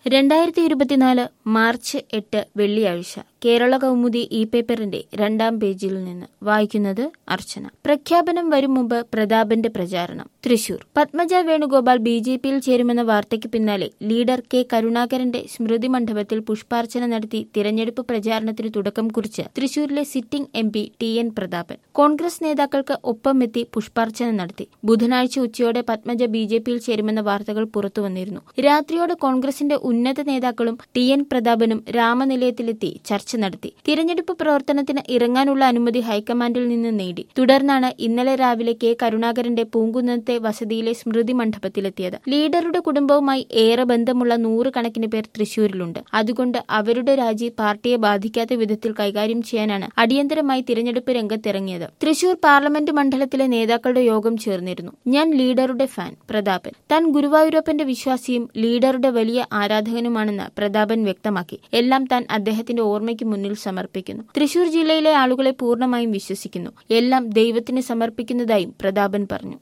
രണ്ടായിരത്തി ഇരുപത്തിനാല് മാർച്ച് എട്ട് വെള്ളിയാഴ്ച കേരള കൗമുദി ഇ പേപ്പറിന്റെ രണ്ടാം പേജിൽ നിന്ന് വായിക്കുന്നത് അർച്ചന പ്രഖ്യാപനം വരും മുമ്പ് പ്രതാപന്റെ പ്രചാരണം തൃശൂർ പത്മജ വേണുഗോപാൽ ബി ജെ പിയിൽ ചേരുമെന്ന വാർത്തയ്ക്ക് പിന്നാലെ ലീഡർ കെ കരുണാകരന്റെ സ്മൃതി മണ്ഡപത്തിൽ പുഷ്പാർച്ചന നടത്തി തിരഞ്ഞെടുപ്പ് പ്രചാരണത്തിന് തുടക്കം കുറിച്ച് തൃശൂരിലെ sitting M P T N Prathapan Congress നേതാക്കൾക്ക് ഒപ്പമെത്തി പുഷ്പാർച്ചന നടത്തി ബുധനാഴ്ച ഉച്ചയോടെ പത്മജ ബി ജെ പിയിൽ ചേരുമെന്ന വാർത്തകൾ പുറത്തുവന്നിരുന്നു രാത്രിയോടെ കോൺഗ്രസിന്റെ ഉന്നത നേതാക്കളും ടി എൻ പ്രതാപനും രാമനിലയത്തിലെത്തി ചർച്ച നടത്തി തിരഞ്ഞെടുപ്പ് പ്രവർത്തനത്തിന് ഇറങ്ങാനുള്ള അനുമതി ഹൈക്കമാൻഡിൽ നിന്ന് നേടി തുടർന്നാണ് ഇന്നലെ രാവിലെ കെ കരുണാകരന്റെ പൂങ്കുന്നത്തെ വസതിയിലെ സ്മൃതി മണ്ഡപത്തിലെത്തിയത് ലീഡറുടെ കുടുംബവുമായി ഏറെ ബന്ധമുള്ള നൂറുകണക്കിന് പേർ തൃശൂരിലുണ്ട് അതുകൊണ്ട് അവരുടെ രാജി പാർട്ടിയെ ബാധിക്കാത്ത വിധത്തിൽ കൈകാര്യം ചെയ്യാനാണ് അടിയന്തരമായി തിരഞ്ഞെടുപ്പ് രംഗത്തിറങ്ങിയത് തൃശൂർ പാർലമെന്റ് മണ്ഡലത്തിലെ നേതാക്കളുടെ യോഗം ചേർന്നിരുന്നു ഞാൻ ലീഡറുടെ ഫാൻ പ്രതാപൻ താൻ ഗുരുവായൂരപ്പന്റെ വിശ്വാസിയും ലീഡറുടെ വലിയ ആരാധകനുമാണെന്ന് പ്രതാപൻ വ്യക്തമാക്കി എല്ലാം താൻ അദ്ദേഹത്തിന്റെ ഓർമ്മയ്ക്ക് മുന്നിൽ സമർപ്പിക്കുന്നു തൃശൂർ ജില്ലയിലെ ആളുകളെ പൂർണ്ണമായും വിശ്വസിക്കുന്നു എല്ലാം ദൈവത്തിന് സമർപ്പിക്കുന്നതായും പ്രതാപൻ പറഞ്ഞു